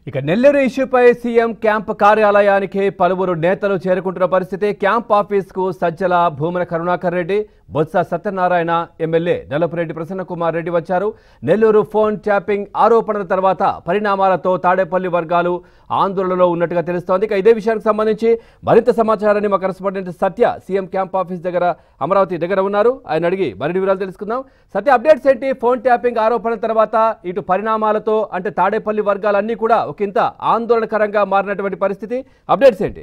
ఇక Nellore ఇష్యూపై CM camp కార్యాలయానికి పలువురు నేతలు చేరుకుంటున్న పరిస్థితి క్యాంప్ ఆఫీస్ కు సజ్జల భూమన కరుణాకర్ రెడ్డి బొత్స సత్యనారాయణ ఎమ్మెల్యే నల్లపురెడ్డి ప్రసన్న కుమార్ రెడ్డి వచ్చారు నెల్లూరు ఫోన్ ట్యాపింగ్ ఆరోపణల తర్వాత పరిణామాలతో తాడేపల్లి వర్గాలు ఆందోళనలో ఉన్నట్టుగా తెలుస్తోంది ఇక ఇదే విషయానికి సంబంధించి మరింత సమాచారాన్ని మా correspondent Satya CM camp office దగ్గర అమరావతి దగ్గర ఉన్నారు ఆయన అడిగి మరిన్ని వివరాలు తెలుసుకుందాం సత్య అప్డేట్స్ ఏంటి ఫోన్ ట్యాపింగ్ ఆరోపణల తర్వాత ఇటు పరిణామాలతో అంటే తాడేపల్లి వర్గాలన్నీ కూడా ఒకంత ఆందోళనకరంగా మారినటువంటి పరిస్థితి అప్డేట్స్ ఏంటి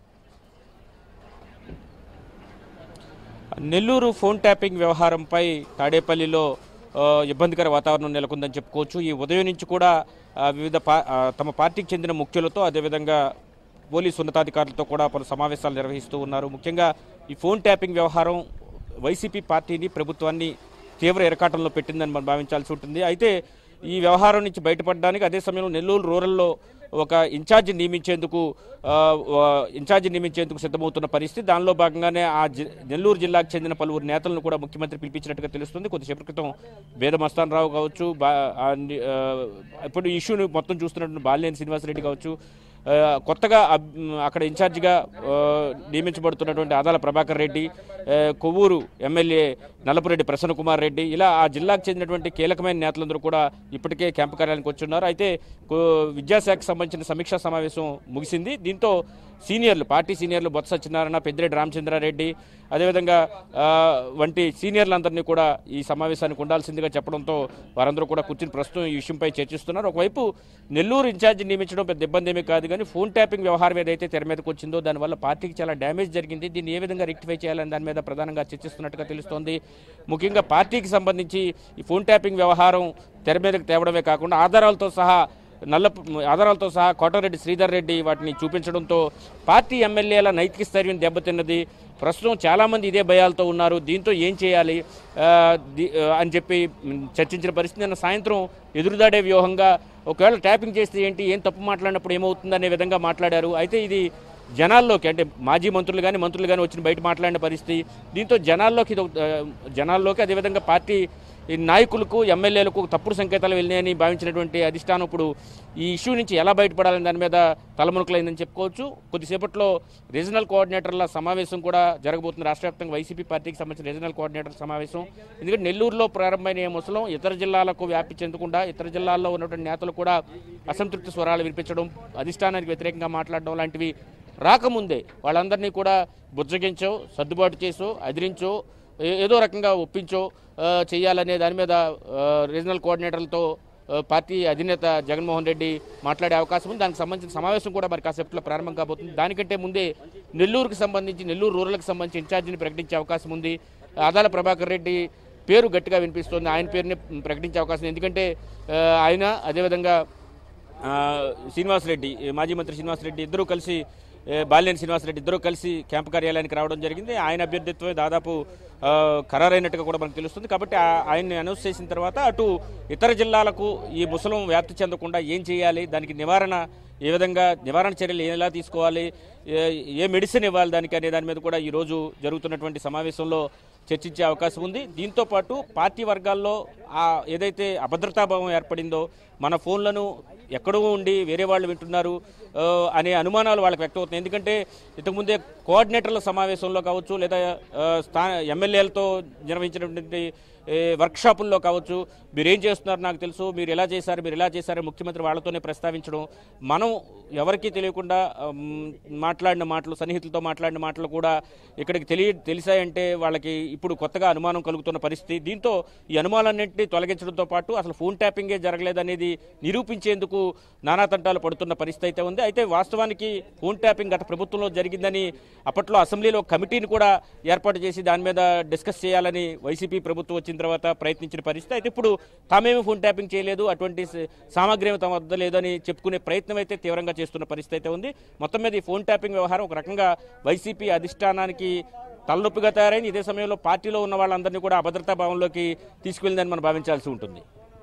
నెల్లూరు ఫోన్ ట్యాపింగ్ వ్యవహారంపై తాడేపల్లిలో ఆ, ఇబ్బందికర వాతావరణం నెలకొందని చెప్పుకోవచ్చు ఈ ఉదయం నుంచి కూడా ఆ, వివిధ పా ఆ, తమ పార్టీకి చెందిన ముఖ్యులతో అదేవిధంగా పోలీసు ఉన్నతాధికారులతో కూడా పలు సమావేశాలు నిర్వహిస్తూ ఉన్నారు ముఖ్యంగా ఈ ఫోన్ ట్యాపింగ్ వ్యవహారం వైసీపీ పార్టీని ప్రభుత్వాన్ని తీవ్ర ఇరకాటంలో పెట్టిందని మనం భావించాల్సి ఉంటుంది అయితే ఈ వ్యవహారం నుంచి బయటపడడానికి అదే సమయంలో నెల్లూరు రూరల్లో ఒక ఇన్ఛార్జి నియమించేందుకు ఆ, ఆ, ఇన్ఛార్జి నియమించేందుకు సిద్ధమవుతున్న పరిస్థితి దానిలో భాగంగానే ఆ జి- నెల్లూరు జిల్లాకు చెందిన పలువురు నేతలను కూడా ముఖ్యమంత్రి పిలిపించినట్టుగా తెలుస్తుంది కొద్దిసేపటి క్రితం వేద మస్తానరావు కావచ్చు బా ఆ ని- ఆ, ఇప్పుడు ఈ ఇష్యూని మొత్తం చూస్తున్నట్టు బాలినేని శ్రీనివాసరెడ్డి కావచ్చు ఆ, కొత్తగా అబ్- అక్కడ ఇన్ఛార్జిగా ఆ, నియమించబడుతున్నటువంటి ఆదాల ప్రభాకర్ రెడ్డి ఆ, కొవ్వూరు ఎమ్మెల్యే నల్లపురెడ్డి ప్రసన్న కుమార్ రెడ్డి ఇలా ఆ జిల్లాకు చెందినటువంటి కీలకమైన నేతలందరూ కూడా ఇప్పటికే క్యాంపు కార్యాలయానికి వచ్చున్నారు అయితే కో- విద్యాశాఖకు సంబంధించిన సమీక్షా సమావేశం ముగిసింది దీంతో సీనియర్లు పార్టీ సీనియర్లు బొత్స సత్యనారాయణ పెద్దిరెడ్డి రామచంద్రారెడ్డి అదేవిధంగా ఆ, వంటి సీనియర్లందరినీ కూడా ఈ సమావేశానికి ఉండాల్సిందిగా చెప్పడంతో వారందరూ కూడా కూర్చుని ప్రస్తుతం ఈ విషయంపై చర్చిస్తున్నారు ఒకవైపు నెల్లూరు ఇన్ఛార్జి నియమించడం పెద్ద ఇబ్బంది ఏమీ కాదు కానీ ఫోన్ ట్యాపింగ్ వ్యవహారం ఏదైతే తెర మీదకి వచ్చిందో దానివల్ల పార్టీకి చాలా డ్యామేజ్ జరిగింది దీన్ని ఏ విధంగా రెక్టిఫై చేయాలని దాని మీద ప్రధానంగా చర్చిస్తున్నట్టుగా తెలుస్తోంది ముఖ్యంగా పార్టీకి సంబంధించి ఈ ఫోన్ ట్యాపింగ్ వ్యవహారం తెర మీదకి తేవడమే కాకుండా ఆధారాలతో సహా నల్ల ఆధారాలతో సహా కోటారెడ్డి శ్రీధర్ రెడ్డి వాటిని చూపించడంతో పార్టీ ఎమ్మెల్యేల నైతిక స్థైర్యం దెబ్బతిన్నది ప్రస్తుతం చాలామంది ఇదే భయాలతో ఉన్నారు దీంతో ఏం చేయాలి ఆ, ది- ఆ, అని చెప్పి మ్, చర్చించిన పరిస్థితి నిన్న సాయంత్రం ఎదురుదాడే వ్యూహంగా ఒకవేళ ట్యాపింగ్ చేస్తే ఏంటి ఏం తప్పు మాట్లాడినప్పుడు ఏమవుతుంది అనే విధంగా మాట్లాడారు అయితే ఇది జనాల్లోకి అంటే మాజీ మంత్రులు కానీ మంత్రులు కానీ వచ్చిన బయట మాట్లాడిన పరిస్థితి దీంతో జనాల్లోకి ఇది ఒక- ఆ, జనాల్లోకి అదేవిధంగా పార్టీ ఈ నాయకులకు ఎమ్మెల్యేలకు తప్పుడు సంకేతాలు వెళ్ళినాయని భావించినటువంటి అధిష్టానం ఇప్పుడు ఈ ఇష్యూ నుంచి ఎలా బయటపడాలని దాని మీద తలమునకలైందని చెప్పుకోవచ్చు కొద్దిసేపట్లో రీజనల్ కోఆర్డినేటర్ల సమావేశం కూడా జరగబోతుంది రాష్ట్ర వ్యాప్తంగా వైసీపీ పార్టీకి సంబంధించిన రీజనల్ కోఆర్డినేటర్ సమావేశం ఎందుకంటే నెల్లూరులో ప్రారంభమైన ఈ ముసలం ఇతర జిల్లాలకు వ్యాప్తి చెందకుండా ఇతర జిల్లాల్లో ఉన్నటువంటి నేతలు కూడా అసంతృప్తి స్వరాలు వినిపించడం అధిష్టానానికి వ్యతిరేకంగా మాట్లాడడం లాంటివి రాకముందే వాళ్ళందరినీ కూడా బుజ్జగించో సర్దుబాటు చేసో అదిరించో ఏ- ఏదో రకంగా ఒప్పించో ఆ, చేయాలనే దాని మీద ఆ, రీజనల్ కోఆర్డినేటర్లతో ఆ, పార్టీ అధినేత జగన్మోహన్ రెడ్డి మాట్లాడే అవకాశం ఉంది దానికి సంబంధించిన సమావేశం కూడా మరి కాసేపట్లో ప్రారంభం కాబోతుంది దానికంటే ముందే నెల్లూరుకు సంబంధించి నెల్లూరు రూరల్కి సంబంధించి ఇన్ఛార్జిని ప్రకటించే అవకాశం ఉంది ఆదాల ప్రభాకర్ రెడ్డి పేరు గట్టిగా వినిపిస్తుంది ఆయన పేరుని ప్రకటించే అవకాశం ఉంది ఎందుకంటే ఆ, ఆయన అదేవిధంగా ఆ, శ్రీనివాసరెడ్డి ఏ, మాజీ మంత్రి శ్రీనివాసరెడ్డి ఇద్దరూ కలిసి ఏ, బాలినేని శ్రీనివాసరెడ్డి ఇద్దరూ కలిసి క్యాంపు కార్యాలయానికి రావడం జరిగింది ఆయన అభ్యర్థిత్వమే దాదాపు ఆ, ఖరారైనట్టుగా కూడా మనకు తెలుస్తుంది కాబట్టి ఆ- ఆయన్ని అనౌన్స్ చేసిన తర్వాత అటు ఇతర జిల్లాలకు ఈ ముసలం వ్యాప్తి చెందకుండా ఏం చేయాలి దానికి నివారణ ఏ విధంగా నివారణ చర్యలు ఎలా తీసుకోవాలి ఏ- ఏ మెడిసిన్ ఇవ్వాలి దానికి అనే దాని మీద కూడా ఈరోజు జరుగుతున్నటువంటి సమావేశంలో చర్చించే అవకాశం ఉంది దీంతో పాటు పార్టీ వర్గాల్లో ఆ ఏదైతే అభద్రతాభావం ఏర్పడిందో మన ఫోన్లను ఎక్కడో ఉండి వేరే వాళ్ళు వింటున్నారు ఆ, అనే అనుమానాలు వాళ్ళకి వ్యక్తమవుతున్నాయి ఎందుకంటే ఇంతకుముందే కోఆర్డినేటర్ల సమావేశంలో కావచ్చు లేదా ఆ, స్థా ఎమ్మెల్యేలతో నిర్వహించినటువంటి ఏ, వర్క్షాపుల్లో కావచ్చు మీరు ఏం చేస్తున్నారు నాకు తెలుసు మీరు ఎలా చేశారు మీరు ఎలా చేశారు ముఖ్యమంత్రి వాళ్ళతోనే ప్రస్తావించడం మనం ఎవరికీ తెలియకుండా ఉమ్, మాట్లాడిన మాటలు సన్నిహితులతో మాట్లాడిన మాటలు కూడా ఇక్కడికి తెలియ తెలిసాయంటే వాళ్ళకి ఇప్పుడు కొత్తగా అనుమానం కలుగుతున్న పరిస్థితి దీంతో ఈ అనుమానాలన్నింటినీ తొలగించడంతో పాటు అసలు ఫోన్ ట్యాపింగే జరగలేదనేది నిరూపించేందుకు నానా తంటాలు పడుతున్న పరిస్థితి అయితే ఉంది అయితే వాస్తవానికి ఫోన్ ట్యాపింగ్ గత ప్రభుత్వంలో జరిగిందని అప్పట్లో అసెంబ్లీలో ఒక కమిటీని కూడా ఏర్పాటు చేసి దాని మీద డిస్కస్ చేయాలని వైసీపీ ప్రభుత్వం వచ్చిన తర్వాత ప్రయత్నించిన పరిస్థితి అయితే ఇప్పుడు తామేమి ఫోన్ ట్యాపింగ్ చేయలేదు అటువంటి స- సామాగ్రి ఏమీ తమ వద్ద లేదని చెప్పుకునే ప్రయత్నం అయితే తీవ్రంగా చేస్తున్న పరిస్థితి అయితే ఉంది మొత్తం మీద ఈ ఫోన్ ట్యాపింగ్ వ్యవహారం ఒక రకంగా వైసీపీ అధిష్టానానికి తలనొప్పిగా తయారైంది ఇదే సమయంలో పార్టీలో ఉన్న వాళ్ళందరినీ కూడా అభద్రతా భావంలోకి తీసుకెళ్ళిందని మనం భావించాల్సి ఉంటుంది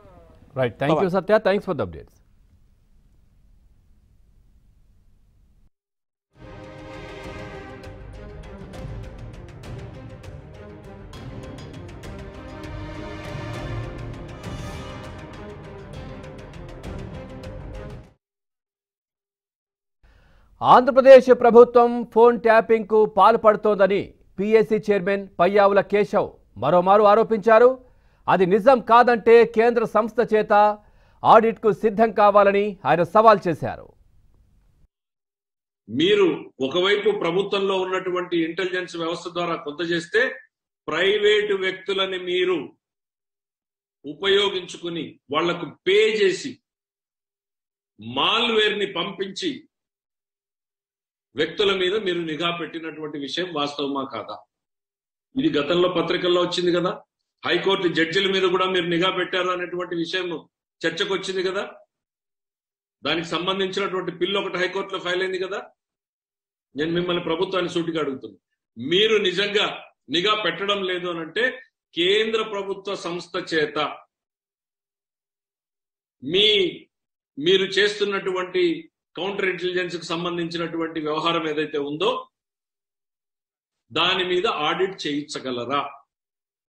right thank you Satya thanks for the updates Andhra Pradesh ప్రభుత్వం ఫోన్ ట్యాపింగ్ కు పాల్పడుతోందని పీఏసీ చైర్మన్ పయ్యావుల కేశవ్ మరోమారు ఆరోపించారు అది నిజం కాదంటే కేంద్ర సంస్థ చేత ఆడిట్కు సిద్ధం కావాలని ఆయన సవాల్ చేశారు మీరు ఒకవైపు ప్రభుత్వంలో ఉన్నటువంటి ఇంటెలిజెన్స్ వ్యవస్థ ద్వారా కొంత చేస్తే ప్రైవేటు వ్యక్తులని మీరు ఉపయోగించుకుని వాళ్లకు పే చేసి మాల్వేర్ ని పంపించి వ్యక్తుల మీద మీరు నిఘా పెట్టినటువంటి విషయం వాస్తవమా కాదా ఇది గతంలో పత్రికల్లో వచ్చింది కదా హైకోర్టు జడ్జిల మీద కూడా మీరు నిఘా పెట్టారు అనేటువంటి విషయం చర్చకు వచ్చింది కదా దానికి సంబంధించినటువంటి బిల్లు ఒకటి హైకోర్టులో ఫైల్ అయింది కదా నేను మిమ్మల్ని ప్రభుత్వాన్ని సూటిగా అడుగుతున్నాను మీరు నిజంగా నిఘా పెట్టడం లేదు అని అంటే కేంద్ర ప్రభుత్వ సంస్థ చేత మీ మీరు చేస్తున్నటువంటి కౌంటర్ ఇంటెలిజెన్స్ కు సంబంధించినటువంటి వ్యవహారం ఏదైతే ఉందో దాని మీద ఆడిట్ చేయించగలరా